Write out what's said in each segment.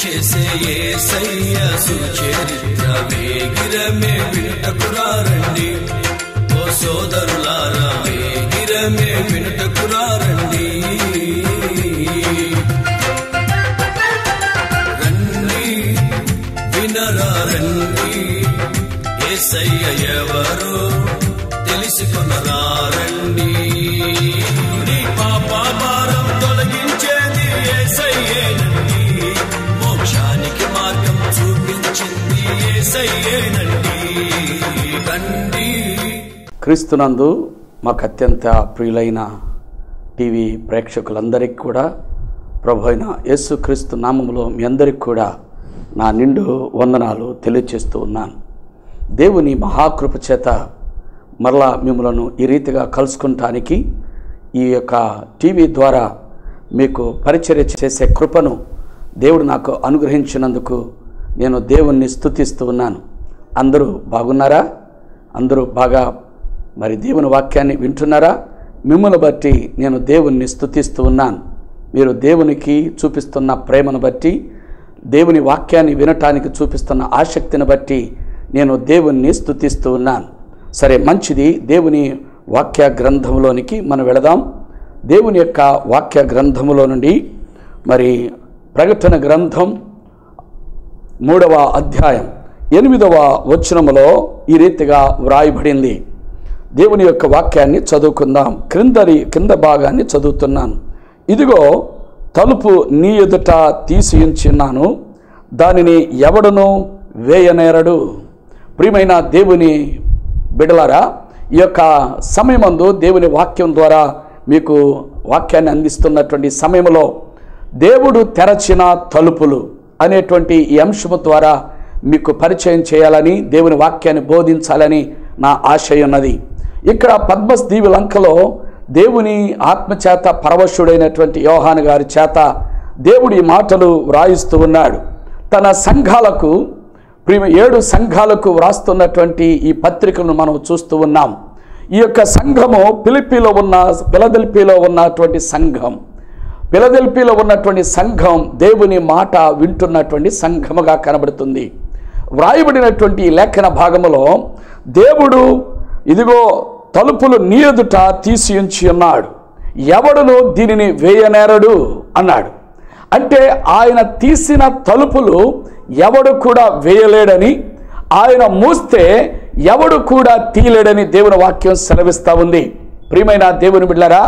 చేసే ఏసయ్య సుచరిత్ర వేగిరమే వినుటకురారండి ఓ సోదరులారా వేగిరమే వినుటకురారండి రండి వినరా రండి ఏసయ్య ఎవరో తెలుసుకునరా రండి నీ పాప భారం తొలగించేది ఏసయ్యేనండి మోక్షానికి మార్గం చూపించింది ఏసయ్యేనండి రండి క్రీస్తునందు మాకు అత్యంత ప్రియులైన టీవీ ప్రేక్షకులందరికీ కూడా ప్రభు అయిన యేసుక్రీస్తు నామములో మీ అందరికి కూడా నా నిండు వందనాలు తెలియచేస్తూ ఉన్నాను దేవుని మహాకృప చేత మరలా మిమ్మలను ఈ రీతిగా కలుసుకుంటానికి ఈ యొక్క టీవీ ద్వారా మీకు పరిచర్య చేసే కృపను దేవుడు నాకు అనుగ్రహించినందుకు నేను దేవుణ్ణి స్తుతిస్తూ ఉన్నాను అందరూ బాగున్నారా అందరూ బాగా మరి దేవుని వాక్యాన్ని వింటున్నారా మిమ్మల్ని బట్టి నేను దేవుణ్ణి స్తుతిస్తూ ఉన్నాను మీరు దేవునికి చూపిస్తున్న ప్రేమను బట్టి దేవుని వాక్యాన్ని వినటానికి చూపిస్తున్న ఆసక్తిని బట్టి నేను దేవుణ్ణి స్తుతిస్తూ ఉన్నాను సరే మంచిది దేవుని వాక్య గ్రంథంలోనికి మనం వెళదాం దేవుని యొక్క వాక్య గ్రంథములో నుండి మరి ప్రకటన గ్రంథం మూడవ అధ్యాయం ఎనిమిదవ వచనములో ఈ రీతిగా వ్రాయబడింది దేవుని యొక్క వాక్యాన్ని చదువుకుందాం క్రిందరి కింద భాగాన్ని చదువుతున్నాను ఇదిగో తలుపు నీ ఎదుట తీసి ఉంచున్నాను దానిని ఎవడును వేయనేరడు ప్రియమైన దేవుని బిడలారా ఈ యొక్క సమయమందు దేవుని వాక్యం ద్వారా మీకు వాక్యాన్ని అందిస్తున్నటువంటి సమయంలో దేవుడు తెరచిన తలుపులు అనేటువంటి ఈ అంశము ద్వారా మీకు పరిచయం చేయాలని దేవుని వాక్యాన్ని బోధించాలని నా ఆశయం ఉన్నది ఇక్కడ పద్మస్ దీవి లంకలో దేవుని ఆత్మచేత పరవశుడైనటువంటి యోహాను గారి చేత దేవుడి ఈ మాటలు వ్రాయిస్తూ ఉన్నాడు తన సంఘాలకు ప్రియ ఏడు సంఘాలకు వ్రాస్తున్నటువంటి ఈ పత్రికలను మనం చూస్తూ ఉన్నాం ఈ యొక్క సంఘము పిలిపిలో ఉన్న పిలదెల్పిలో ఉన్నటువంటి సంఘం పిలదెల్పిలో ఉన్నటువంటి సంఘం దేవుని మాట వింటున్నటువంటి సంఘముగా కనబడుతుంది వ్రాయబడినటువంటి ఈ లేఖన భాగములో దేవుడు ఇదిగో తలుపులు నీ ఎదుట తీసి ఉంచి ఉన్నాడు ఎవడును దీనిని వేయనేరడు అన్నాడు అంటే ఆయన తీసిన తలుపులు ఎవడు కూడా వేయలేడని ఆయన మూస్తే ఎవడు కూడా తీయలేడని దేవుని వాక్యం సెలవిస్తూ ఉంది ప్రియమైన దేవుని బిడ్డరా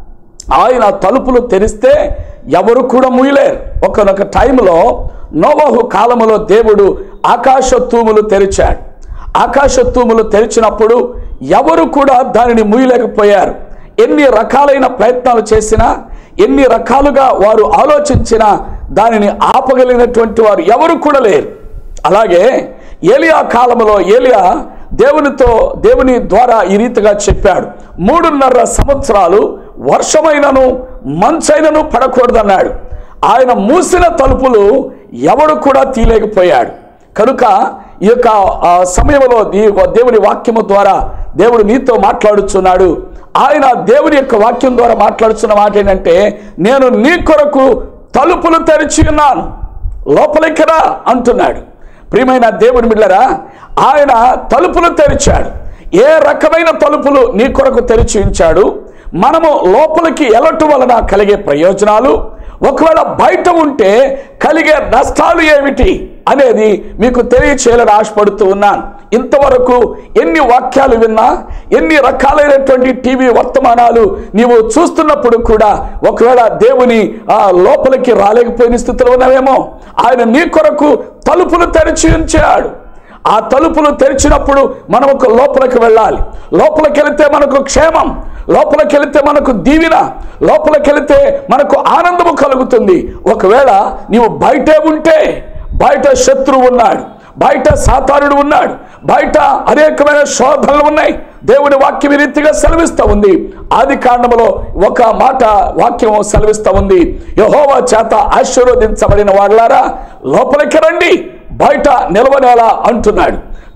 ఆయన తలుపులు తెరిస్తే ఎవరు కూడా ముయ్యలేరు ఒకనొక టైంలో నోవహు కాలములో దేవుడు ఆకాశ తూములు తెరిచాడు ఆకాశ తూములు తెరిచినప్పుడు ఎవరు కూడా దానిని ముయ్యలేకపోయారు ఎన్ని రకాలైన ప్రయత్నాలు చేసినా ఎన్ని రకాలుగా వారు ఆలోచించినా దానిని ఆపగలిగినటువంటి వారు ఎవరు కూడా లేరు అలాగే ఏలియా కాలంలో ఏలియా దేవునితో దేవుని ద్వారా ఈ రీతిగా చెప్పాడు మూడున్నర సంవత్సరాలు వర్షమైనను మంచైనను పడకూడదన్నాడు ఆయన మూసిన తలుపులు ఎవడు కూడా తీయలేకపోయాడు కనుక ఈ యొక్క ఆ సమయంలో ఈ దేవుని వాక్యము ద్వారా దేవుడు నీతో మాట్లాడుచున్నాడు ఆయన దేవుని యొక్క వాక్యం ద్వారా మాట్లాడుతున్న మాట ఏంటంటే నేను నీ కొరకు తలుపులు తెరిచి ఉన్నాను లోపలికి రా అంటున్నాడు ప్రియమైన దేవుని బిళ్ళరా ఆయన తలుపులు తెరిచాడు ఏ రకమైన తలుపులు నీ కొరకు తెరిచి ఉంచాడు మనము లోపలికి వెళ్ళటం వలన కలిగే ప్రయోజనాలు ఒకవేళ బయట ఉంటే కలిగే నష్టాలు ఏమిటి అనేది మీకు తెలియచేయాలని ఆశపడుతూ ఉన్నాను ఇంతవరకు ఎన్ని వాక్యాలు విన్నా ఎన్ని రకాలైనటువంటి టీవీ వర్తమానాలు నీవు చూస్తున్నప్పుడు కూడా ఒకవేళ దేవుని ఆ లోపలికి రాలేకపోయిన స్థితిలో ఉన్నావేమో ఆయన నీ కొరకు తలుపులు తెరిచి ఉంచాడు ఆ తలుపులు తెరిచినప్పుడు మనం ఒక లోపలికి వెళ్ళాలి లోపలికి వెళితే మనకు క్షేమం లోపలికి వెళితే మనకు దీవెన లోపలికి వెళితే మనకు ఆనందము కలుగుతుంది ఒకవేళ నీవు బయటే ఉంటే బయట శత్రువు ఉన్నాడు బయట సాతానుడు ఉన్నాడు బయట అనేకమైన శోధనలు ఉన్నాయి దేవుని వాక్యం ఈ రీతిగా సెలవిస్తూ ఉంది ఆది కాండములో ఒక మాట వాక్యం సెలవిస్తూ ఉంది యహోవా చేత ఆశీర్వదించబడిన వాళ్ళారా లోపలికి రండి బయట నిలవనేలా అంటున్నాడు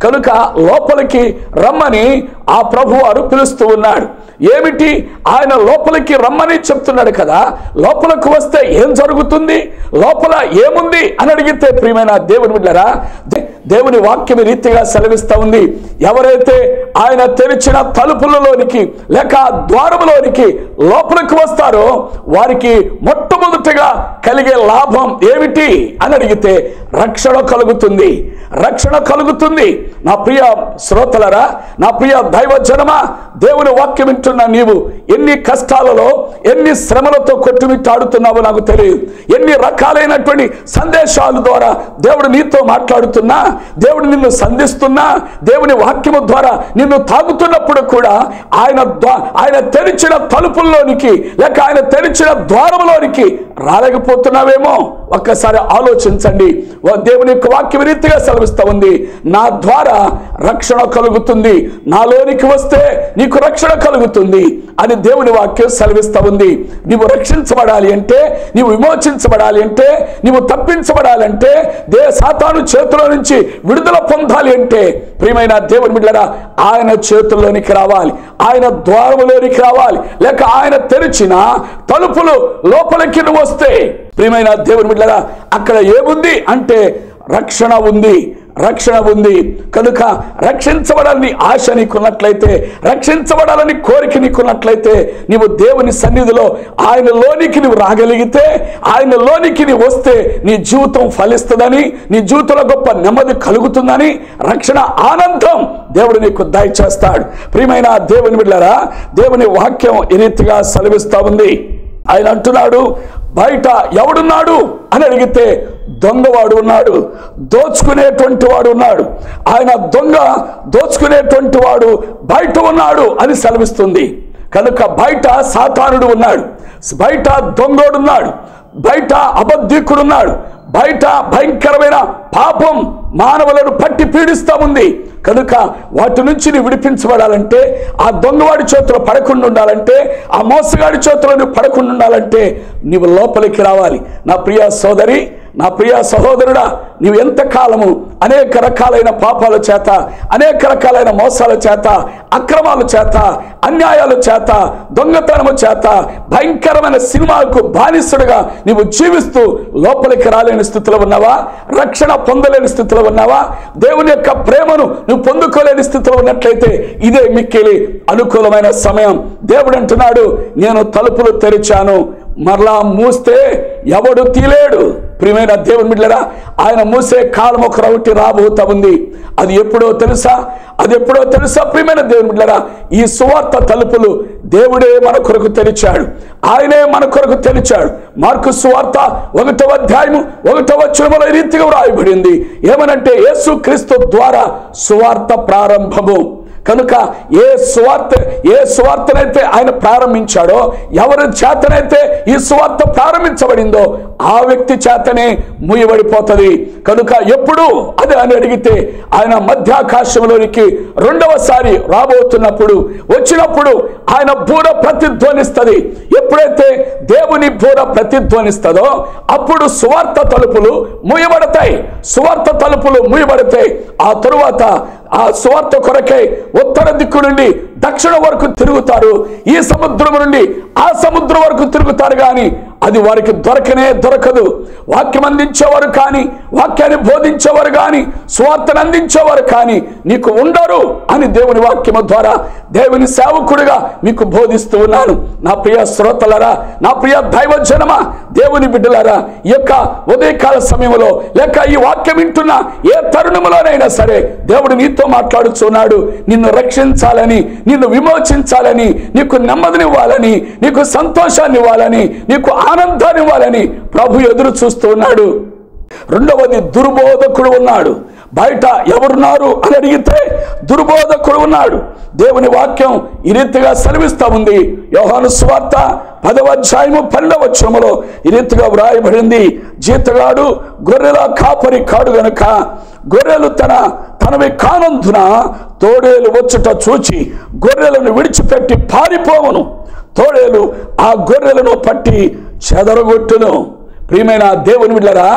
కనుక లోపలికి రమ్మని ఆ ప్రభు వారు పిలుస్తూ ఉన్నాడు ఏమిటి ఆయన లోపలికి రమ్మని చెప్తున్నాడు కదా లోపలికి వస్తే ఏం జరుగుతుంది లోపల ఏముంది అని అడిగితే ప్రియమైన దేవుని బిడ్డరా దే- దేవుని వాక్యం ఈ రీతిగా సెలవిస్తా ఉంది ఎవరైతే ఆయన తెరిచిన తలుపులలోనికి లేక ఆ ద్వారములోనికి లోపలికి వస్తారో వారికి మొట్టమొదటిగా కలిగే లాభం ఏమిటి అని అడిగితే రక్షణ కలుగుతుంది రక్షణ కలుగుతుంది నా ప్రియ శ్రోతలరా నా ప్రియ దైవజనమా దేవుని వాక్యం వింటున్న నీవు ఎన్ని కష్టాలలో ఎన్ని శ్రమలతో కొట్టుమిట్టాడుతున్నావో నాకు తెలియదు ఎన్ని రకాలైనటువంటి సందేశాల ద్వారా దేవుడు నీతో మాట్లాడుతున్నా దేవుడు నిన్ను సంధిస్తున్నా దేవుని వాక్యము ద్వారా నిన్ను తాగుతున్నప్పుడు కూడా ఆయన ద్వా- ఆయన తెరిచిన తలుపుల్లోనికి లేక ఆయన తెరిచిన ద్వారములోనికి రాలేకపోతున్నావేమో ఒక్కసారి ఆలోచించండి ఓ దేవుని యొక్క వాక్యం రీతిగా సెలవిస్తా ఉంది నా ద్వారా రక్షణ కలుగుతుంది నాలోనికి వస్తే నీకు రక్షణ కలుగుతుంది అని దేవుని వాక్యం సెలవిస్తా ఉంది నీవు రక్షించబడాలి అంటే నీవు విమోచించబడాలి అంటే నీవు తప్పించబడాలంటే దే సాతాను చేతిలో నుంచి విడుదల పొందాలి అంటే ప్రియమైన దేవుని బిడ్డరా ఆయన చేతుల్లోనికి రావాలి ఆయన ద్వారములోనికి రావాలి లేక ఆయన తెరిచిన తలుపులు లోపలికి నువ్వు వస్తే ప్రియమైన దేవుని బిడ్డరా అక్కడ ఏముంది అంటే రక్షణ ఉంది రక్షణ ఉంది కనుక రక్షించబడాలని ఆశ నీకున్నట్లయితే రక్షించబడాలని కోరిక నీకున్నట్లయితే నీవు దేవుని సన్నిధిలో ఆయన లోనికి నువ్వు రాగలిగితే ఆయన లోనికి నీవు వస్తే నీ జీవితం ఫలిస్తుందని నీ జీవితంలో గొప్ప నెమ్మది కలుగుతుందని రక్షణ ఆనందం దేవుడు నీకు దయచేస్తాడు ప్రియమైన దేవుని బిడ్డరా దేవుని వాక్యం ఈ రీతిగా సెలవిస్తా ఉంది ఆయన అంటున్నాడు బయట ఎవడున్నాడు అని అడిగితే దొంగవాడు ఉన్నాడు దోచుకునేటువంటి వాడు ఉన్నాడు ఆయన దొంగ దోచుకునేటువంటి వాడు బయట ఉన్నాడు అని సెలవిస్తుంది కనుక బయట సాతానుడు ఉన్నాడు బయట దొంగోడు ఉన్నాడు బయట అబద్ధికుడున్నాడు బయట భయంకరమైన పాపం మానవులను పట్టి పీడిస్తా ఉంది కనుక వాటి నుంచి నువ్వు విడిపించబడాలంటే ఆ దొంగవాడి చేతిలో పడకుండా ఉండాలంటే ఆ మోసగాడి చేతిలో నువ్వు పడకుండా ఉండాలంటే నీవు లోపలికి రావాలి నా ప్రియ సోదరి నా ప్రియ సహోదరుడా నీవు ఎంత కాలము అనేక రకాలైన పాపాల చేత అనేక రకాలైన మోసాల చేత అక్రమాల చేత అన్యాయాల చేత దొంగతనము చేత భయంకరమైన సినిమాలకు బానిసడుగా నీవు జీవిస్తూ లోపలికి రాలేని స్థితిలో ఉన్నావా రక్షణ పొందలేని స్థితిలో ఉన్నావా దేవుని యొక్క ప్రేమను నువ్వు పొందుకోలేని స్థితిలో ఉన్నట్లయితే ఇదే మిక్కిలి అనుకూలమైన సమయం దేవుడు అంటున్నాడు నేను తలుపులు తెరిచాను మరలా మూస్తే ఎవడు తీలేడు ప్రియమైన దేవుని బిడ్డరా ఆయన మూసే కాలం ఒక రౌటి రాబోతా ఉంది అది ఎప్పుడో తెలుసా అది ఎప్పుడో తెలుసా ప్రియమైన దేవుని బిడ్డరా ఈ సువార్త తలుపులు దేవుడే మన కొరకు తెరిచాడు ఆయనే మన కొరకు తెరిచాడు మార్కు సువార్త ఒకటవ అధ్యాయము ఒకటవ వచనములో ఈ రీతిగా వ్రాయబడింది ఏమనంటే యేసు క్రీస్తు ద్వారా సువార్త ప్రారంభము కనుక ఏ సువార్త ఏ సువార్తనైతే ఆయన ప్రారంభించాడో ఎవరి చేతనైతే ఈ సువార్త ప్రారంభించబడిందో ఆ వ్యక్తి చేతనే ముయ్యబడిపోతుంది కనుక ఎప్పుడు అది అని అడిగితే ఆయన మధ్యాకాశంలోనికి రెండవసారి రాబోతున్నప్పుడు వచ్చినప్పుడు ఆయన బూర ప్రతిధ్వనిస్తుంది ఎప్పుడైతే దేవుని బూర ప్రతిధ్వనిస్తుందో అప్పుడు సువార్త తలుపులు మూయబడతాయి సువార్త తలుపులు మూయబడతాయి ఆ తరువాత ఆ సువార్త కొరకై ఉత్తర దిక్కు నుండి దక్షిణ వరకు తిరుగుతారు ఈ సముద్రం నుండి ఆ సముద్రం వరకు తిరుగుతారు కానీ అది వారికి దొరకనే దొరకదు వాక్యం అందించేవారు కానీ వాక్యాన్ని బోధించేవారు కానీ స్వార్థను అందించేవారు కానీ నీకు ఉండరు అని దేవుని వాక్యము ద్వారా దేవుని సేవకుడిగా మీకు బోధిస్తూ ఉన్నాను నా ప్రియ శ్రోతలరా నా ప్రియ దైవజనమా దేవుని బిడ్డలారా ఈ యొక్క ఉదయకాల సమయంలో లేక ఈ వాక్యం వింటున్న ఏ తరుణంలోనైనా సరే దేవుడు నీతో మాట్లాడుచున్నాడు నిన్ను రక్షించాలని నిన్ను విమోచించాలని నీకు నెమ్మదినివ్వాలని నీకు సంతోషాన్ని ఇవ్వాలని నీకు ఆనందాన్ని ఇవ్వాలని ప్రభు ఎదురు చూస్తూ ఉన్నాడు రెండవది దుర్బోధకుడు ఉన్నాడు బయట ఎవరున్నారు అని అడిగితే దుర్బోధకుడు ఉన్నాడు దేవుని వాక్యం ఈ రీతిగా సెలవిస్తా ఉంది యోహాను స్వార్త పదవ అధ్యాయము పన్నెండవ వచనములో ఈ రీతిగా వ్రాయబడింది జీతగాడు గొర్రెల కాపరి కాడు గనుక గొర్రెలు తన తనవి కానందున తోడేలు వచ్చుట చూచి గొర్రెలను విడిచిపెట్టి పారిపోవను తోడేలు ఆ గొర్రెలను పట్టి చెదరగొట్టును ప్రియమైన దేవుని బిడ్డరా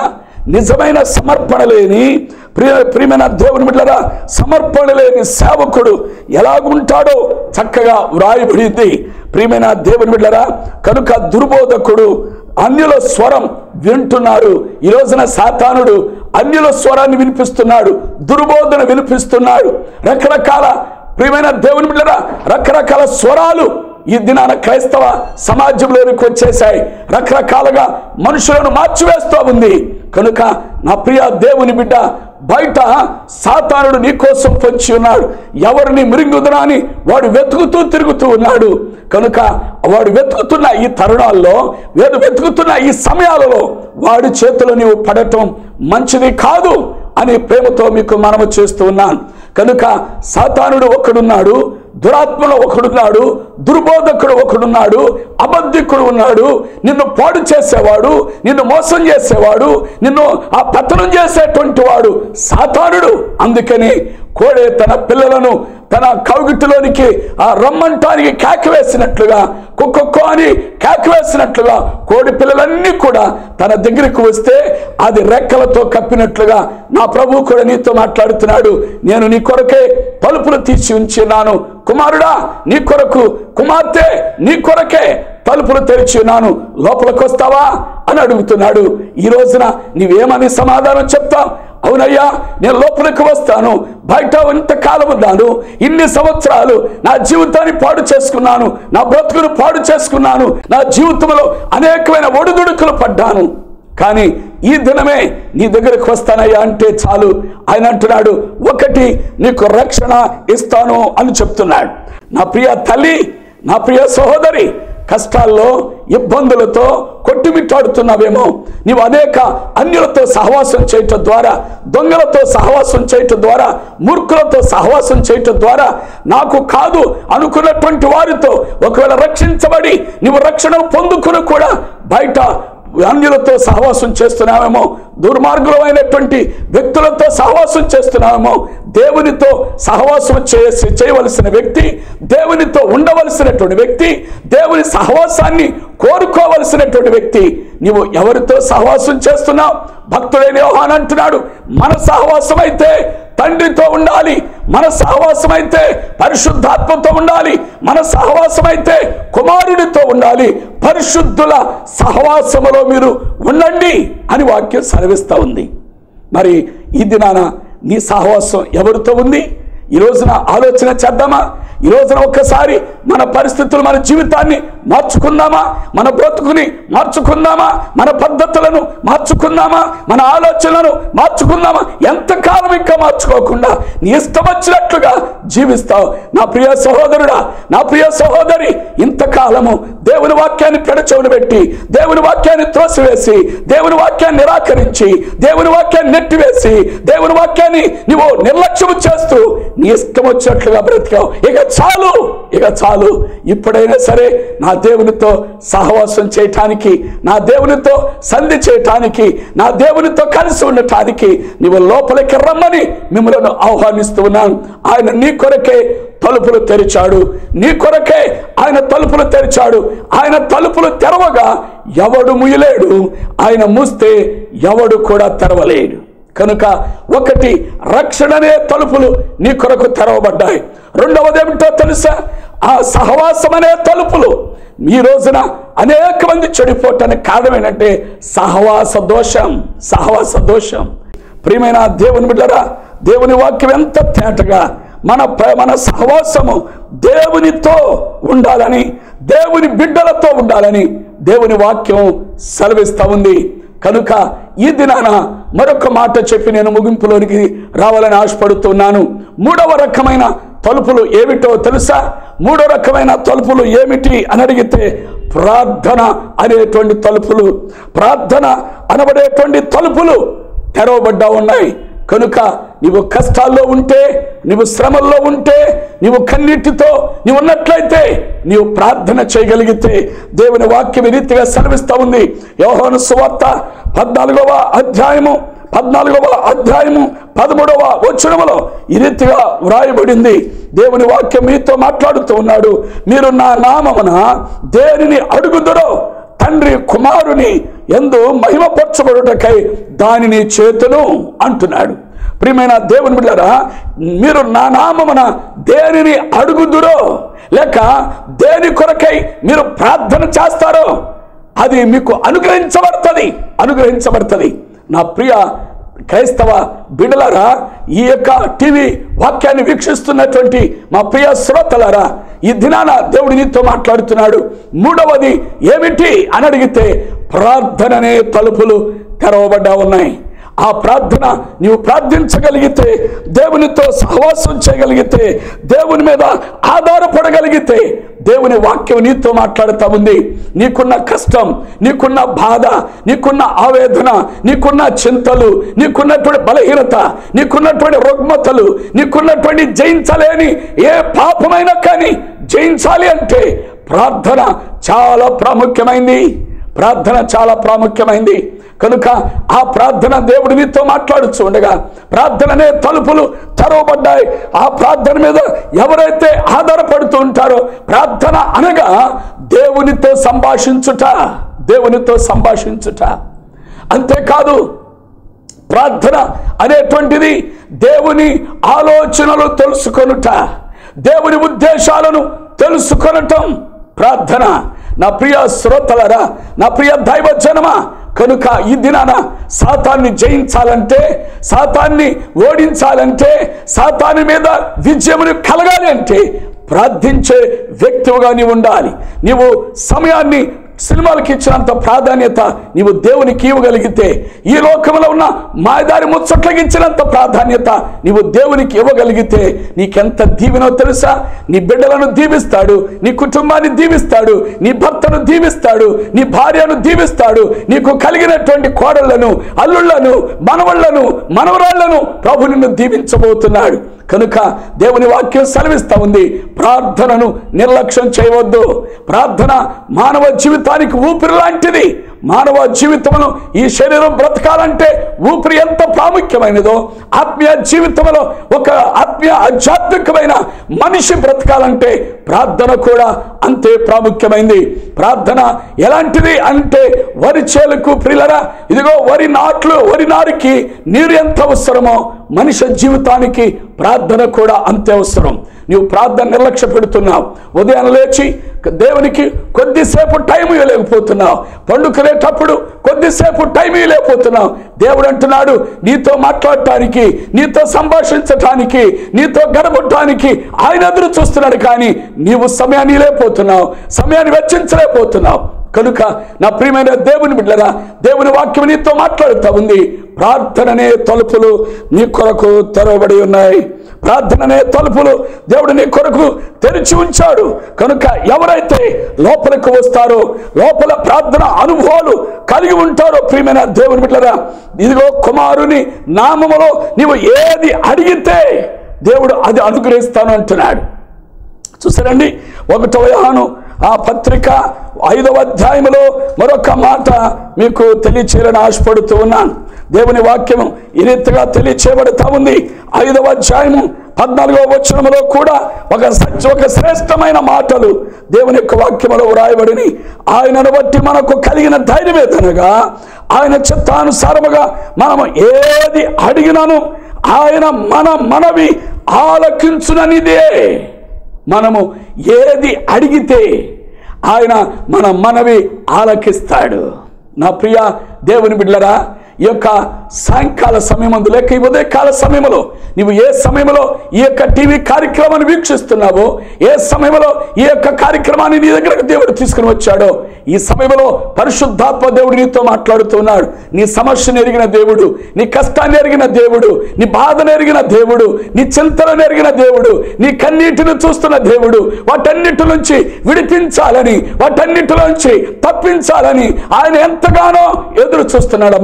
నిజమైన సమర్పణ లేని ప్రియ ప్రియమైన దేవుని బిడ్డరా సమర్పణ లేని సేవకుడు ఎలాగుంటాడో చక్కగా వ్రాయబడింది ప్రియమైన దేవుని బిడ్డరా కనుక దుర్బోధకుడు అన్యుల స్వరం వింటున్నారు ఈ రోజున సాతానుడు అన్యుల స్వరాన్ని వినిపిస్తున్నాడు దుర్బోధన వినిపిస్తున్నాడు రకరకాల ప్రియమైన దేవుని బిడ్డరా రకరకాల స్వరాలు ఈ దినాన క్రైస్తవ సమాజంలోనికి వచ్చేసాయి రకరకాలుగా మనుషులను మార్చివేస్తూ ఉంది కనుక నా ప్రియ దేవుని బిడ్డ బయట సాతానుడు నీ కోసం పొంచి ఉన్నాడు ఎవరిని మృంగుదురా అని వాడు వెతుకుతూ తిరుగుతూ ఉన్నాడు కనుక వాడు వెతుకుతున్న ఈ తరుణాల్లో వేడు వెతుకుతున్న ఈ సమయాలలో వాడి చేతిలో నీవు పడటం మంచిది కాదు అని ప్రేమతో మీకు మనము చేస్తూ ఉన్నాను కనుక సాతానుడు ఒకడున్నాడు దురాత్మలో ఒకడున్నాడు దుర్బోధకుడు ఒకడున్నాడు అబద్ధికుడు ఉన్నాడు నిన్ను పాడు చేసేవాడు నిన్ను మోసం చేసేవాడు నిన్ను ఆ పతనం చేసేటువంటి వాడు సాతానుడు అందుకని కోడే తన పిల్లలను తన కౌగిటిలోనికి ఆ రమ్మంటానికి కేక వేసినట్లుగా కుక్కో అని కేక వేసినట్లుగా కోడి పిల్లలన్నీ కూడా తన దగ్గరికి వస్తే అది రెక్కలతో కప్పినట్లుగా నా ప్రభు కూడా నీతో మాట్లాడుతున్నాడు నేను నీ కొరకే తలుపులు తీసి ఉంచున్నాను కుమారుడా నీ కొరకు కుమార్తె నీ కొరకే తలుపులు తెరిచి ఉన్నాను లోపలికి వస్తావా అని అడుగుతున్నాడు ఈ రోజున నీవేమని సమాధానం చెప్తావు అవునయ్యా నేను లోపలికి వస్తాను బయట ఇంతకాలం ఉన్నాను ఇన్ని సంవత్సరాలు నా జీవితాన్ని పాడు చేసుకున్నాను నా బ్రతుకును పాడు చేసుకున్నాను నా జీవితంలో అనేకమైన ఒడిదుడుకులు పడ్డాను కానీ ఈ దినమే నీ దగ్గరకు వస్తానయ్యా అంటే చాలు ఆయన అంటున్నాడు ఒకటి నీకు రక్షణ ఇస్తాను అని చెప్తున్నాడు నా ప్రియ తల్లి నా ప్రియ సహోదరి కష్టాల్లో ఇబ్బందులతో కొట్టుమిట్టాడుతున్నావేమో నీవు అనేక అన్యులతో సహవాసం చేయటం ద్వారా దొంగలతో సహవాసం చేయటం ద్వారా మూర్ఖులతో సహవాసం చేయటం ద్వారా నాకు కాదు అనుకున్నటువంటి వారితో ఒకవేళ రక్షించబడి నీవు రక్షణ పొందుకుని కూడా బయట అన్యులతో సహవాసం చేస్తున్నామేమో దుర్మార్గులమైనటువంటి వ్యక్తులతో సహవాసం చేస్తున్నామేమో దేవునితో సహవాసం చేసి చేయవలసిన వ్యక్తి దేవునితో ఉండవలసినటువంటి వ్యక్తి దేవుని సహవాసాన్ని కోరుకోవలసినటువంటి వ్యక్తి నీవు ఎవరితో సహవాసం చేస్తున్నావు భక్తుడైన యోహాన్ అంటున్నాడు మన సహవాసం అయితే తండ్రితో ఉండాలి మన సహవాసం అయితే పరిశుద్ధాత్మతో ఉండాలి మన సహవాసం అయితే కుమారుడితో ఉండాలి పరిశుద్ధుల సహవాసములో మీరు ఉండండి అని వాక్యం సెలవిస్తూ ఉంది మరి ఈ దినాన నీ సహవాసం ఎవరితో ఉంది ఈ రోజున ఆలోచన చేద్దామా ఈ రోజున ఒక్కసారి మన పరిస్థితులు మన జీవితాన్ని మార్చుకుందామా మన బ్రతుకుని మార్చుకుందామా మన పద్ధతులను మార్చుకుందామా మన ఆలోచనలను మార్చుకుందామా ఎంతకాలం ఇంకా మార్చుకోకుండా నీ ఇష్టం వచ్చినట్లుగా జీవిస్తావు నా ప్రియ సహోదరుడా నా ప్రియ సహోదరి ఇంతకాలము దేవుని వాక్యాన్ని పెడచవును పెట్టి దేవుని వాక్యాన్ని త్రోసివేసి దేవుని వాక్యాన్ని నిరాకరించి దేవుని వాక్యాన్ని నెట్టివేసి దేవుని వాక్యాన్ని నువ్వు నిర్లక్ష్యం చేస్తూ నీ ఇష్టం వచ్చినట్లుగా బ్రతికావు ఇక చాలు ఇక చాలు ఇప్పుడైనా సరే నా దేవునితో సహవాసం చేయటానికి నా దేవునితో సంధి చేయటానికి నా దేవునితో కలిసి ఉండటానికి నీవు లోపలికి రమ్మని మిమ్మల్ని ఆహ్వానిస్తూ ఉన్నాను ఆయన నీ కొరకే తలుపులు తెరిచాడు నీ కొరకే ఆయన తలుపులు తెరిచాడు ఆయన తలుపులు తెరవగా ఎవడు ముయ్యలేడు ఆయన మూస్తే ఎవడు కూడా తెరవలేడు కనుక ఒకటి రక్షణనే తలుపులు నీ కొరకు తెరవబడ్డాయి రెండవది ఏమిటో తెలుసా ఆ సహవాసం అనే తలుపులు ఈ రోజున అనేక మంది చెడిపోవటానికి కారణం ఏంటంటే సహవాస దోషం సహవాస దోషం ప్రియమైన దేవుని బిడ్డరా దేవుని వాక్యం ఎంత తేటగా మన ప్ర- మన సహవాసము దేవునితో ఉండాలని దేవుని బిడ్డలతో ఉండాలని దేవుని వాక్యం సెలవిస్తూ ఉంది కనుక ఈ దినాన మరొక మాట చెప్పి నేను ముగింపులోనికి రావాలని ఆశపడుతున్నాను మూడవ రకమైన తలుపులు ఏమిటో తెలుసా మూడో రకమైన తలుపులు ఏమిటి అని అడిగితే ప్రార్థన అనేటువంటి తలుపులు ప్రార్థన అనబడేటువంటి తలుపులు తెరవబడ్డా ఉన్నాయి కనుక నీవు కష్టాల్లో ఉంటే నీవు శ్రమల్లో ఉంటే నీవు కన్నీటితో నీవు ఉన్నట్లయితే నీవు ప్రార్థన చేయగలిగితే దేవుని వాక్యం ఈ రీతిగా సెలవిస్తూ ఉంది యోహాను సువార్త పద్నాలుగవ అధ్యాయము పద్నాలుగవ అధ్యాయము పదమూడవ వచనములో ఈ రీతిగా వ్రాయబడింది దేవుని వాక్యం మీతో మాట్లాడుతూ ఉన్నాడు మీరు నా నామమున దేనిని అడుగుదరో తండ్రి కుమార్ కుమారుని ఎందు మహిమపరచబడుటకై దానిని చేతును అంటున్నాడు ప్రియమైన దేవుని బిడ్డరా మీరు నా నామమున దేనిని అడుగుదురో లేక దేని కొరకై మీరు ప్రార్థన చేస్తారో అది మీకు అనుగ్రహించబడుతుంది అనుగ్రహించబడుతుంది నా ప్రియ క్రైస్తవ బిడలరా ఈ యొక్క టీవీ వాక్యాన్ని వీక్షిస్తున్నటువంటి మా ప్రియ శ్రోతలరా ఈ దినాన దేవుడు నీతో మాట్లాడుతున్నాడు మూడవది ఏమిటి అని అడిగితే ప్రార్థననే తలుపులు తెరవబడ్డా ఉన్నాయి ఆ ప్రార్థన నీవు ప్రార్థించగలిగితే దేవునితో సహవాసం చేయగలిగితే దేవుని మీద ఆధారపడగలిగితే దేవుని వాక్యం నీతో మాట్లాడుతూ ఉంది నీకున్న కష్టం నీకున్న బాధ నీకున్న ఆవేదన నీకున్న చింతలు నీకున్నటువంటి బలహీనత నీకున్నటువంటి రుగ్మతలు నీకున్నటువంటి జయించలేని ఏ పాపమైనా కానీ జయించాలి అంటే ప్రార్థన చాలా ప్రాముఖ్యమైంది ప్రార్థన చాలా ప్రాముఖ్యమైంది కనుక ఆ ప్రార్థన దేవుడి నీతో మాట్లాడుచు ఉండగా ప్రార్థననే తలుపులు తెరవబడ్డాయి ఆ ప్రార్థన మీద ఎవరైతే ఆధారపడుతూ ఉంటారో ప్రార్థన అనగా దేవునితో సంభాషించుట దేవునితో సంభాషించుట అంతేకాదు ప్రార్థన అనేటువంటిది దేవుని ఆలోచనలు తెలుసుకొనుట దేవుని ఉద్దేశాలను తెలుసుకొనటం ప్రార్థన నా ప్రియ శ్రోతలరా నా ప్రియ దైవజనమా కనుక ఈ దినాన సాతాన్ని జయించాలంటే సాతాన్ని ఓడించాలంటే సాతాని మీద విజయమును కలగాలి అంటే ప్రార్థించే వ్యక్తిగా నీవు ఉండాలి నీవు సమయాన్ని సినిమాలకు ఇచ్చినంత ప్రాధాన్యత నీవు దేవునికి ఇవ్వగలిగితే ఈ లోకంలో ఉన్న మాయదారి ముచ్చట్లకి ఇచ్చినంత ప్రాధాన్యత నీవు దేవునికి ఇవ్వగలిగితే నీకెంత దీవెనో తెలుసా నీ బిడ్డలను దీవిస్తాడు నీ కుటుంబాన్ని దీవిస్తాడు నీ భర్తను దీవిస్తాడు నీ భార్యను దీవిస్తాడు నీకు కలిగినటువంటి కోడళ్లను అల్లుళ్లను మనవళ్లను మనవరాళ్లను ప్రభు నిన్ను దీవించబోతున్నాడు కనుక దేవుని వాక్యం సెలవిస్తా ఉంది ప్రార్థనను నిర్లక్ష్యం చేయవద్దు ప్రార్థన మానవ జీవితానికి ఊపిరి లాంటిది మానవ జీవితంలో ఈ శరీరం బ్రతకాలంటే ఊపిరి ఎంత ప్రాముఖ్యమైనదో ఆత్మీయ జీవితంలో ఒక ఆత్మీయ ఆధ్యాత్మికమైన మనిషి బ్రతకాలంటే ప్రార్థన కూడా అంతే ప్రాముఖ్యమైంది ప్రార్థన ఎలాంటిది అంటే వరి చేలకు ప్రిలరా ఇదిగో వరి నాట్లు వరి నారుకి నీరు ఎంత అవసరమో మనిషి జీవితానికి ప్రార్థన కూడా అంతే అవసరం నీవు ప్రార్థన నిర్లక్ష్య పెడుతున్నావు ఉదయం లేచి దేవునికి కొద్దిసేపు టైం ఇవ్వలేకపోతున్నావు పండుకునేటప్పుడు కొద్దిసేపు టైం ఇవ్వలేకపోతున్నావు దేవుడు అంటున్నాడు నీతో మాట్లాడటానికి నీతో సంభాషించటానికి నీతో గడపటానికి ఆయన ఎదురు చూస్తున్నాడు కానీ నీవు సమయాన్ని లేకపోతున్నావు సమయాన్ని వెచ్చించలేకపోతున్నావు కనుక నా ప్రియమైన దేవుని బిడ్డరా దేవుని వాక్యం నీతో మాట్లాడుతూ ఉంది ప్రార్థననే తలుపులు నీ కొరకు తెరవబడి ఉన్నాయి ప్రార్థననే తలుపులు దేవుడు నీ కొరకు తెరిచి ఉంచాడు కనుక ఎవరైతే లోపలికి వస్తారో లోపల ప్రార్థన అనుభవాలు కలిగి ఉంటారో ప్రియమైన దేవుని బిడ్డరా ఇదిగో కుమారుని నామములో నీవు ఏది అడిగితే దేవుడు అది అనుగ్రహిస్తాను అంటున్నాడు చూసారండి ఒకటో యోహాను ఆ పత్రిక ఐదవ అధ్యాయములో మరొక మాట మీకు తెలియచేయాలని ఆశపడుతూ ఉన్నాను దేవుని వాక్యం ఈ రీతిగా తెలియచేయబడుతూ ఉంది ఐదవ అధ్యాయము పద్నాలుగవ వచనములో కూడా ఒక సత్య ఒక శ్రేష్టమైన మాటలు దేవుని యొక్క వాక్యములో వ్రాయబడిని ఆయనను బట్టి మనకు కలిగిన ధైర్యం ఏదనగా ఆయన చిత్తానుసారముగా మనము ఏది అడిగినాను ఆయన మన మనవి ఆలకించుననిదే మనము ఏది అడిగితే ఆయన మన మనవి ఆలకిస్తాడు నా ప్రియ దేవుని బిడ్డలరా ఈ యొక్క సాయంకాల సమయమందు లేక ఈ ఉదయకాల సమయంలో నీవు ఏ సమయంలో ఈ యొక్క టీవీ కార్యక్రమాన్ని వీక్షిస్తున్నావో ఏ సమయంలో ఈ యొక్క కార్యక్రమాన్ని నీ దగ్గరకు దేవుడు తీసుకుని వచ్చాడో ఈ సమయంలో పరిశుద్ధాత్మ దేవుడు నీతో మాట్లాడుతున్నాడు నీ సమస్యను ఎరిగిన దేవుడు నీ కష్టాన్ని ఎరిగిన దేవుడు నీ బాధను ఎరిగిన దేవుడు నీ చింతలను ఎరిగిన దేవుడు నీ కన్నీటిని చూస్తున్న దేవుడు వాటన్నిటి నుంచి విడిపించాలని వాటన్నిటి నుంచి తప్పించాలని ఆయన ఎంతగానో ఎదురు చూస్తున్నాడమ్మా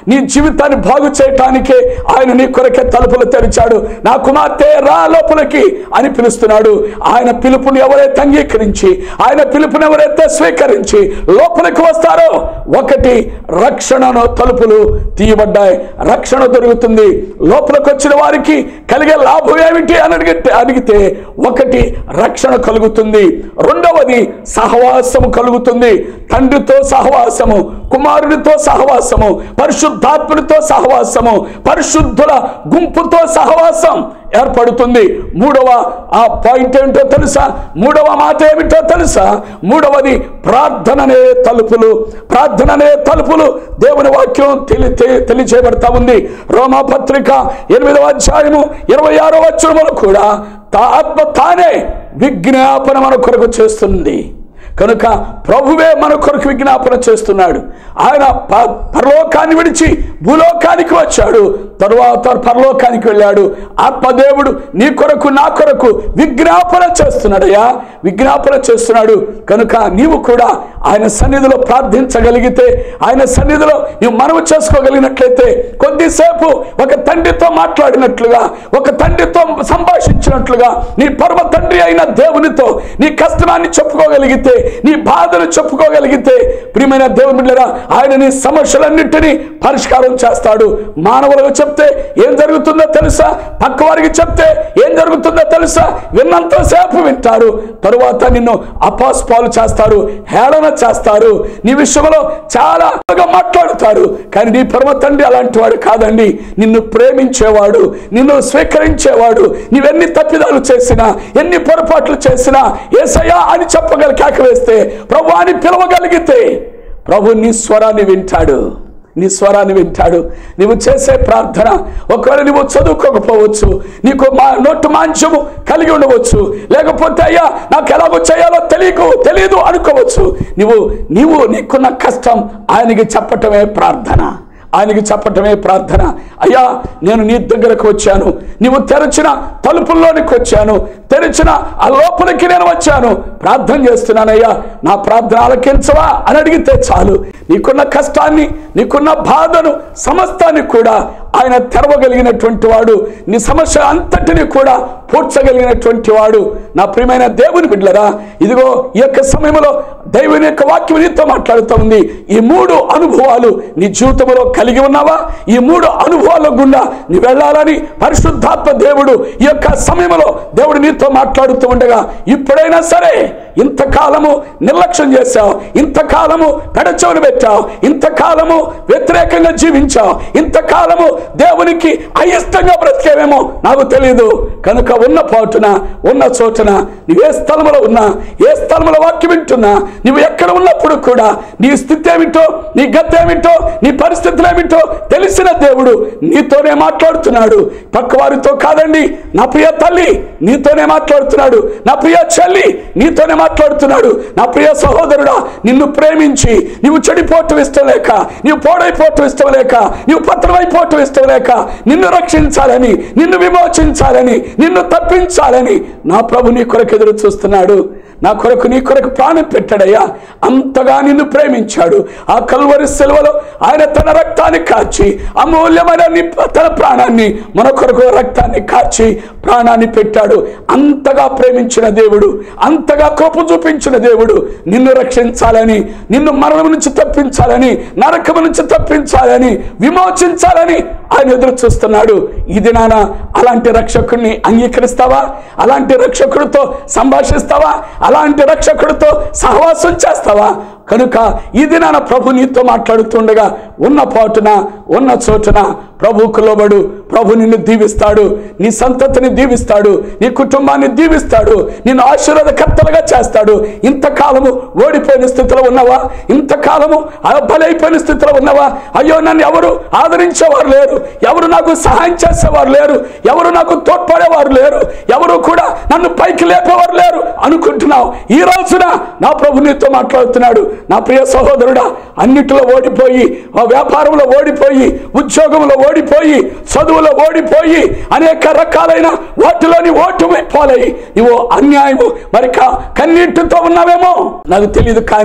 నీ జీవితాన్ని బాగు చేయటానికే ఆయన నీ కొరకే తలుపులు తెరిచాడు నా కుమార్తె రా లోపలికి అని పిలుస్తున్నాడు ఆయన పిలుపుని ఎవరైతే అంగీకరించి ఆయన పిలుపుని ఎవరైతే స్వీకరించి లోపలికి వస్తారో ఒకటి రక్షణను తలుపులు తీయబడ్డాయి రక్షణ దొరుకుతుంది లోపలికి వచ్చిన వారికి కలిగే లాభం ఏమిటి అని అడిగితే అడిగితే ఒకటి రక్షణ కలుగుతుంది రెండవది సహవాసము కలుగుతుంది తండ్రితో సహవాసము కుమారుడితో సహవాసము పరిశుద్ధాత్ముడితో సహవాసము పరిశుద్ధుల గుంపుతో సహవాసం ఏర్పడుతుంది మూడవ ఆ పాయింట్ ఏమిటో తెలుసా మూడవ మాట ఏమిటో తెలుసా మూడవది ప్రార్థననే తలుపులు ప్రార్థననే తలుపులు దేవుని వాక్యం తెలి తె- తెలియచేయబడతా ఉంది రోమా పత్రిక ఎనిమిదవ అధ్యాయము ఇరవై ఆరో వచ్చరములు కూడా తా ఆత్మ తానే విజ్ఞాపన మన కొరకు చేస్తుంది కనుక ప్రభువే మన కొరకు విజ్ఞాపన చేస్తున్నాడు ఆయన ప- పరలోకాన్ని విడిచి భూలోకానికి వచ్చాడు తరువాత పరలోకానికి వెళ్ళాడు ఆత్మదేవుడు నీ కొరకు నా కొరకు విజ్ఞాపన చేస్తున్నాడయ్యా విజ్ఞాపన చేస్తున్నాడు కనుక నీవు కూడా ఆయన సన్నిధిలో ప్రార్థించగలిగితే ఆయన సన్నిధిలో నీవు మనవి చేసుకోగలిగినట్లయితే కొద్దిసేపు ఒక తండ్రితో మాట్లాడినట్లుగా ఒక తండ్రితో సంభాషించినట్లుగా నీ పరమ తండ్రి అయిన దేవునితో నీ కష్టాన్ని చెప్పుకోగలిగితే నీ బాధను చెప్పుకోగలిగితే ప్రియమైన దేవుని బిడ్డరా ఆయన నీ సమస్యలన్నింటినీ పరిష్కారం చేస్తాడు మానవులకు చెప్తే ఏం జరుగుతుందో తెలుసా పక్క వారికి చెప్తే ఏం జరుగుతుందో తెలుసా విన్నంతసేపు వింటారు తరువాత నిన్ను అపాస్పాలు చేస్తారు హేళన చేస్తారు నీ విషయంలో చాలా బాగా మాట్లాడుతారు కానీ నీ పరమ తండ్రి అలాంటి వాడు కాదండి నిన్ను ప్రేమించేవాడు నిన్ను స్వీకరించేవాడు నీవెన్ని తప్పిదాలు చేసినా ఎన్ని పొరపాట్లు చేసినా ఏసయ్యా అని చెప్పగల కేక వేస్తే ప్రభు అని పిలవగలిగితే ప్రభు నీ స్వరాన్ని వింటాడు నీ స్వరాన్ని వింటాడు నీవు చేసే ప్రార్థన ఒకవేళ నువ్వు చదువుకోకపోవచ్చు నీకు మా నోటు మాంచము కలిగి ఉండవచ్చు లేకపోతే అయ్యా నాకు ఎలాగో చేయాలో తెలియకు తెలియదు అనుకోవచ్చు నీవు నీవు నీకున్న కష్టం ఆయనకి చెప్పటమే ప్రార్థన ఆయనకి చెప్పటమే ప్రార్థన అయ్యా నేను నీ దగ్గరకు వచ్చాను నీవు తెరచిన తలుపుల్లోనికి వచ్చాను తెరిచిన ఆ లోపలికి నేను వచ్చాను ప్రార్థన చేస్తున్నానయ్యా నా ప్రార్థన ఆలకించవా అని అడిగితే చాలు నీకున్న కష్టాన్ని నీకున్న బాధను సమస్తాన్ని కూడా ఆయన తెరవగలిగినటువంటి వాడు నీ సమస్య అంతటిని కూడా పూడ్చగలిగినటువంటి వాడు నా ప్రియమైన దేవుని బిడ్డలరా ఇదిగో ఈ యొక్క సమయంలో దైవుని యొక్క వాక్యం నీతో మాట్లాడుతూ ఉంది ఈ మూడు అనుభవాలు నీ జీవితంలో కలిగి ఉన్నావా ఈ మూడు అనుభవాల గుండా నీ వెళ్ళాలని పరిశుద్ధాత్మ దేవుడు ఈ యొక్క సమయంలో దేవుడు నీతో మాట్లాడుతూ ఉండగా ఇప్పుడైనా సరే ఇంతకాలము నిర్లక్ష్యం చేశావు ఇంతకాలము పెడచవులు పెట్టావు ఇంతకాలము వ్యతిరేకంగా జీవించావు ఇంతకాలము దేవునికి అయిష్టంగా బ్రతికేవేమో నాకు తెలియదు కనుక ఉన్న పాటున ఉన్న చోటున నువ్వు ఏ స్థలంలో ఉన్నా ఏ స్థలంలో వాక్యం వింటున్నా నువ్వు ఎక్కడ ఉన్నప్పుడు కూడా నీ స్థితి ఏమిటో నీ గతి ఏమిటో నీ పరిస్థితులు ఏమిటో తెలిసిన దేవుడు నీతోనే మాట్లాడుతున్నాడు పక్కవారితో కాదండి నా ప్రియ తల్లి నీతోనే మాట్లాడుతున్నాడు నా ప్రియ చెల్లి నీతోనే మాట్లాడుతున్నాడు నా ప్రియ సహోదరుడా నిన్ను ప్రేమించి నీవు చెడిపోవటం ఇష్టం లేక నీవు పోడైపోవటం ఇష్టం లేక నీవు పత్రమైపోవటం ఇష్టం లేక నిన్ను రక్షించాలని నిన్ను విమోచించాలని నిన్ను తప్పించాలని నా ప్రభు నీ కొరకు ఎదురు చూస్తున్నాడు నా కొరకు నీ కొరకు ప్రాణం పెట్టాడయ్యా అంతగా నిన్ను ప్రేమించాడు ఆ కల్వరి సెలవులో ఆయన తన రక్తాన్ని కార్చి అమూల్యమైన ని- తన ప్రాణాన్ని మన కొరకు రక్తాన్ని కార్చి ప్రాణాన్ని పెట్టాడు అంతగా ప్రేమించిన దేవుడు అంతగా కోపం చూపించిన దేవుడు నిన్ను రక్షించాలని నిన్ను మరణం నుంచి తప్పించాలని నరకము నుంచి తప్పించాలని విమోచించాలని ఆయన ఎదురు చూస్తున్నాడు ఇది నాన్న అలాంటి రక్షకుడిని అంగీకరిస్తావా అలాంటి రక్షకుడితో సంభాషిస్తావా అలాంటి రక్షకుడితో సహవాసం చేస్తావా కనుక ఇది నాన్న ప్రభు నీతో మాట్లాడుతుండగా ఉన్న పాటున ఉన్న చోటున ప్రభువుకు లోబడు ప్రభు నిన్ను దీవిస్తాడు నీ సంతతిని దీవిస్తాడు నీ కుటుంబాన్ని దీవిస్తాడు నిన్ను ఆశీర్వాదకర్తలుగా చేస్తాడు ఇంతకాలము ఓడిపోయిన స్థితిలో ఉన్నావా ఇంతకాలము ఆ బలైపోయిన స్థితిలో ఉన్నావా అయ్యో నన్ను ఎవరు ఆదరించేవారు లేరు ఎవరు నాకు సహాయం చేసేవారు లేరు ఎవరు నాకు తోడ్పడేవారు లేరు ఎవరు కూడా నన్ను పైకి లేపేవారు లేరు అనుకుంటున్నావు ఈ రోజున నా ప్రభు నీతో మాట్లాడుతున్నాడు నా ప్రియ సహోదరుడా అన్నిటిలో ఓడిపోయి ఆ వ్యాపారంలో ఓడిపోయి ఉద్యోగంలో ఓడిపోయి చదువులో ఓడిపోయి అనేక రకాలైన వాటిలోని ఓటు పోలై నువ్వు అన్యాయము మరి క- కన్నీటితో ఉన్నావేమో నాకు తెలియదు కానీ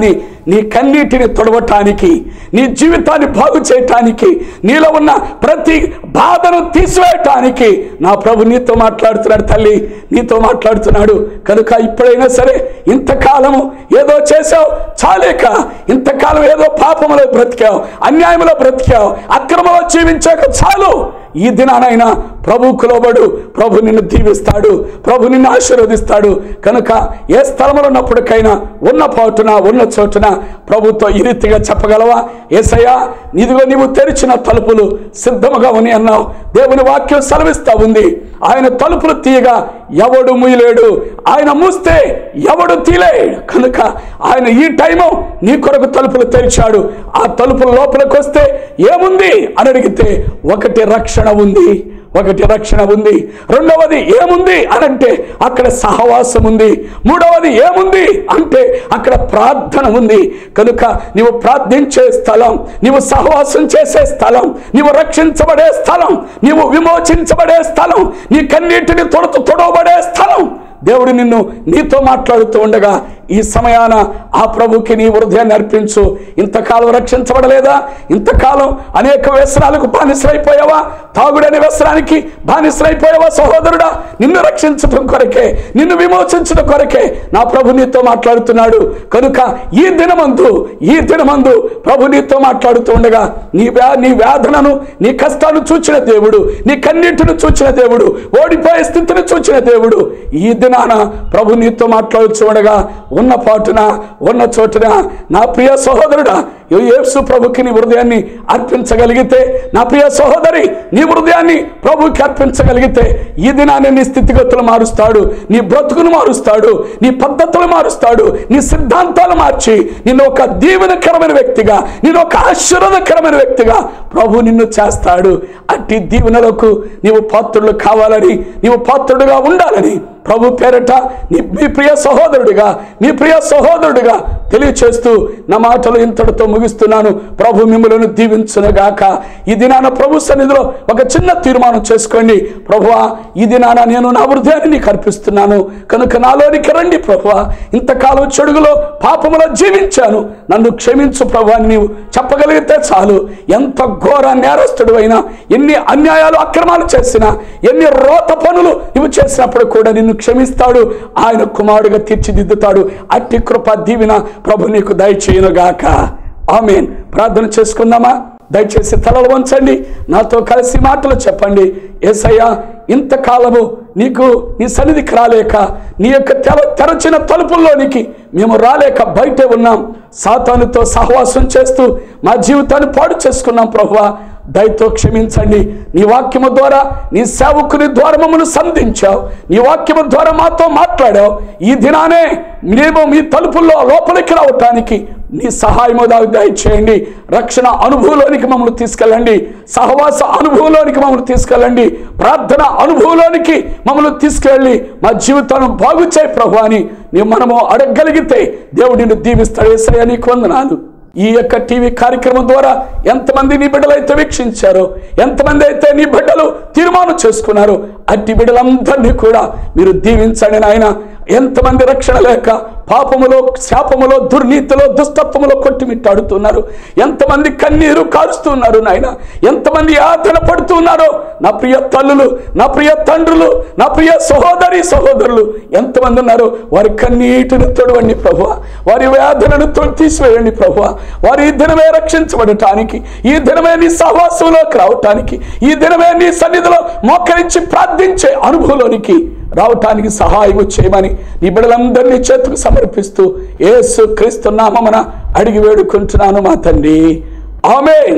నీ కన్నీటిని తొడవటానికి నీ జీవితాన్ని బాగు చేయటానికి నీలో ఉన్న ప్రతి బాధను తీసివేయటానికి నా ప్రభు నీతో మాట్లాడుతున్నాడు తల్లి నీతో మాట్లాడుతున్నాడు కనుక ఇప్పుడైనా సరే ఇంతకాలము ఏదో చేసావు చాలేక ఇంతకాలం ఏదో పాపములో బ్రతికావు అన్యాయంలో బ్రతికావు అక్రమంలో జీవించాక చాలు ఈ దినానైనా ప్రభువుకు లోబడు ప్రభు నిన్ను దీవిస్తాడు ప్రభు నిన్ను ఆశీర్వదిస్తాడు కనుక ఏ స్థలంలో ఉన్నప్పటికైనా ఉన్న పాటున ఉన్న చోటున ప్రభుతో ఈ రీతిగా చెప్పగలవా ఏసయ్యా ఇదిగో నీవు తెరిచిన తలుపులు సిద్ధముగా ఉని అన్నావు దేవుని వాక్యం సెలవిస్తా ఉంది ఆయన తలుపులు తీయగా ఎవడు ముయ్యలేడు ఆయన మూస్తే ఎవడు తీలేడు కనుక ఆయన ఈ టైము నీ కొరకు తలుపులు తెరిచాడు ఆ తలుపుల లోపలికి వస్తే ఏముంది అని అడిగితే ఒకటి రక్షణ ఉంది ఒకటి రక్షణ ఉంది రెండవది ఏముంది అనంటే అక్కడ సహవాసం ఉంది మూడవది ఏముంది అంటే అక్కడ ప్రార్థన ఉంది కనుక నీవు ప్రార్థించే స్థలం నీవు సహవాసం చేసే స్థలం నీవు రక్షించబడే స్థలం నీవు విమోచించబడే స్థలం నీ కన్నీటిని తొడత తొడవబడే స్థలం దేవుడు నిన్ను నీతో మాట్లాడుతూ ఉండగా ఈ సమయాన ఆ ప్రభుకి నీ హృదయాన్ని అర్పించు ఇంతకాలం రక్షించబడలేదా ఇంతకాలం అనేక వ్యసనాలకు బానిసలైపోయావా తాగుడనే వ్యసనానికి బానిసలైపోయావా సహోదరుడా నిన్ను రక్షించడం కొరకే నిన్ను విమోచించడం కొరకే నా ప్రభు నీతో మాట్లాడుతున్నాడు కనుక ఈ దినమందు ఈ దినమందు ప్రభు నీతో మాట్లాడుతూ ఉండగా నీ వ్యా నీ వేదనను నీ కష్టాన్ని చూచిన దేవుడు నీ కన్నీటిని చూచిన దేవుడు ఓడిపోయే స్థితిని చూచిన దేవుడు ఈ దినాన ప్రభు నీతో మాట్లాడుతూ ఉండగా ఉన్న పాటున ఉన్న చోటున నా ప్రియ సహోదరుడా యేసు ప్రభుకి నీ హృదయాన్ని అర్పించగలిగితే నా ప్రియ సహోదరి నీ హృదయాన్ని ప్రభుకి అర్పించగలిగితే ఈ దినాన్ని నీ స్థితిగతులు మారుస్తాడు నీ బ్రతుకును మారుస్తాడు నీ పద్ధతులు మారుస్తాడు నీ సిద్ధాంతాలు మార్చి నిన్ను ఒక దీవెనకరమైన వ్యక్తిగా నేను ఒక ఆశీర్వాదకరమైన వ్యక్తిగా ప్రభు నిన్ను చేస్తాడు అట్టి దీవెనలకు నీవు పాత్రులు కావాలని నీవు పాత్రుడుగా ఉండాలని ప్రభు పేరట నీ మీ ప్రియ సహోదరుడిగా మీ ప్రియ సహోదరుడిగా తెలియచేస్తూ నా మాటలు ఇంతటితో ముగిస్తున్నాను ప్రభు మిమ్మలను దీవించునుగాక ఈ దినాన ప్రభు సన్నిధిలో ఒక చిన్న తీర్మానం చేసుకోండి ప్రభువా ఈ దినాన నేను నా హృదయాన్ని నీకు అర్పిస్తున్నాను కనుక నాలోనికి రండి ప్రభువా ఇంతకాలం చెడుగులో పాపములో జీవించాను నన్ను క్షమించు ప్రభు అని నీవు చెప్పగలిగితే చాలు ఎంత ఘోర నేరస్తుడు అయినా ఎన్ని అన్యాయాలు అక్రమాలు చేసినా ఎన్ని రోత పనులు నువ్వు చేసినప్పుడు కూడా నిన్ను క్షమిస్తాడు ఆయన కుమారుడిగా తీర్చిదిద్దుతాడు అట్టి కృప దీవిన ప్రభు నీకు దయచేయునుగాక ఆమెన్ ప్రార్థన చేసుకుందామా దయచేసి తలలు వంచండి నాతో కలిసి మాటలు చెప్పండి ఏసయ్యా ఇంతకాలము నీకు నీ సన్నిధికి రాలేక నీ యొక్క తెర తెరచిన తలుపుల్లోనికి మేము రాలేక బయటే ఉన్నాం సాతానుతో సహవాసం చేస్తూ మా జీవితాన్ని పాడు చేసుకున్నాం ప్రభువా దయతో క్షమించండి నీ వాక్యము ద్వారా నీ సేవకుని ద్వారా మమ్మల్ని సంధించావు నీ వాక్యము ద్వారా మాతో మాట్లాడావు ఈ దినానే మేము మీ తలుపుల్లో లోపలికి రావటానికి నీ సహాయము దా- దయచేయండి రక్షణ అనుభవంలోనికి మమ్మల్ని తీసుకెళ్ళండి సహవాస అనుభవంలోనికి మమ్మల్ని తీసుకెళ్ళండి ప్రార్థన అనుభవంలోనికి మమ్మల్ని తీసుకెళ్ళి మా జీవితాన్ని బాగు చేయి ప్రభు అని నీ మనము అడగగలిగితే దేవుడు నిన్ను దీవిస్తాడు ఏసయ్య నీకు వందనాలు ఈ యొక్క టీవీ కార్యక్రమం ద్వారా ఎంతమంది నీ బిడ్డలు అయితే వీక్షించారో ఎంతమంది అయితే నీ బిడ్డలు తీర్మానం చేసుకున్నారు అట్టి బిడ్డలందరినీ కూడా మీరు దీవించండి నాయన ఎంతమంది రక్షణ లేక పాపములో శాపములో దుర్నీతిలో దుస్తత్వములో కొట్టిమిట్టాడుతున్నారు ఎంతమంది కన్నీరు కారుస్తున్నారు నాయన ఎంతమంది యాతన పడుతున్నారో నా ప్రియ తల్లులు నా ప్రియ తండ్రులు నా ప్రియ సహోదరి సహోదరులు ఎంతమంది ఉన్నారో వారి కన్నీటిని తొడవండి ప్రభు వారి వేదనను తొ- తీసివేయండి ప్రభు వారి ఈ దినమే రక్షించబడటానికి ఈ దినమే నీ సహవాసంలోకి రావటానికి ఈ దినమే నీ సన్నిధిలో మోకరించి ప్రార్థించే అనుభవంలోనికి రావటానికి సహాయం చేయమని నీ బిడ్డలందరినీ చేతుకు సమర్పిస్తూ యేసు క్రీస్తు నామమున అడిగి వేడుకుంటున్నాను మా తండ్రి ఆమేన్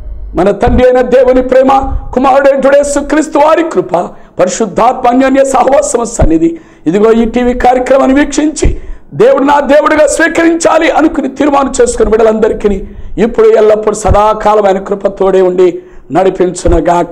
మన తండ్రి అయిన దేవుని ప్రేమ కుమారుడేటుడేసు క్రీస్తు వారి కృప పరిశుద్ధాత్మ అన్యోన్య సహవాసమ సన్నిధి ఇదిగో ఈ టీవీ కార్యక్రమాన్ని వీక్షించి దేవుడు నా దేవుడిగా స్వీకరించాలి అనుకుని తీర్మానం చేసుకుని బిడ్డలందరికీ ఇప్పుడు ఎల్లప్పుడు సదాకాలమైన కృప తోడే ఉండి నడిపించునగాక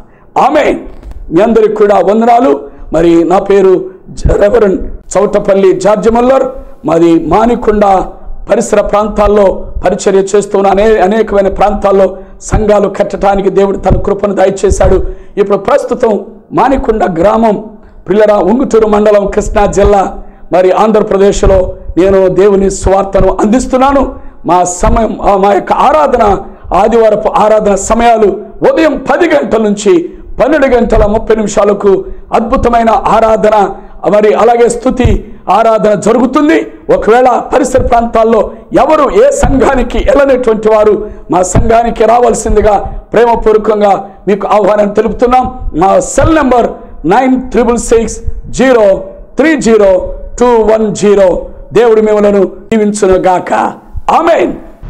ఆమె మీ అందరికి కూడా వందనాలు మరి నా పేరు జ- రెవరెండ్ చౌటపల్లి జార్జి మల్లర్ మాది మానికొండ పరిసర ప్రాంతాల్లో పరిచర్య చేస్తున్న అనే అనేకమైన ప్రాంతాల్లో సంఘాలు కట్టడానికి దేవుడు తన కృపను దయచేశాడు ఇప్పుడు ప్రస్తుతం మానికొండ గ్రామం పిల్లర ఉంగుటూరు మండలం కృష్ణా జిల్లా మరి ఆంధ్రప్రదేశ్లో నేను దేవుని స్వార్థను అందిస్తున్నాను మా సమయం ఆ మా యొక్క ఆరాధన ఆదివారపు ఆరాధన సమయాలు ఉదయం పది గంటల నుంచి పన్నెండు గంటల ముప్పై నిమిషాలకు అద్భుతమైన ఆరాధన మరి అలాగే స్థుతి ఆరాధన జరుగుతుంది ఒకవేళ పరిసర ప్రాంతాల్లో ఎవరు ఏ సంఘానికి వెళ్ళనటువంటి వారు మా సంఘానికి రావాల్సిందిగా ప్రేమపూర్వకంగా మీకు ఆహ్వానం తెలుపుతున్నాం మా cell number nine triple six zero three zero two one zero దేవుడు మిమ్మలను దీవించును గాక ఆమెన్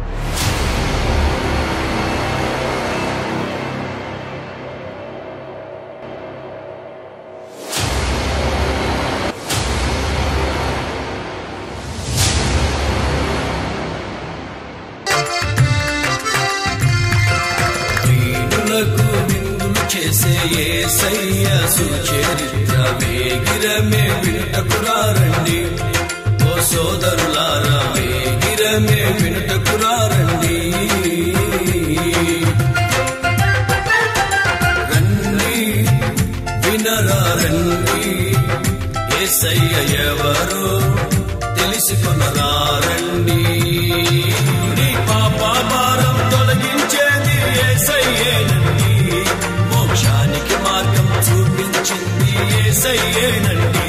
దీనులకు విందులు చేసే ఏసయ్య సుచరిత్ర వేగిరమే వినుటకురారండి ఓ సోదరులారా వేగిరమే వినుటకురారండి రండి వినరా రండి ఏసయ్య ఎవరో తెలుసుకొనరా రండి నీ పాప భారం తొలగించేది ఏసయ్యేనండి మోక్షానికి మార్గం చూపించింది ఏసయ్యేనండి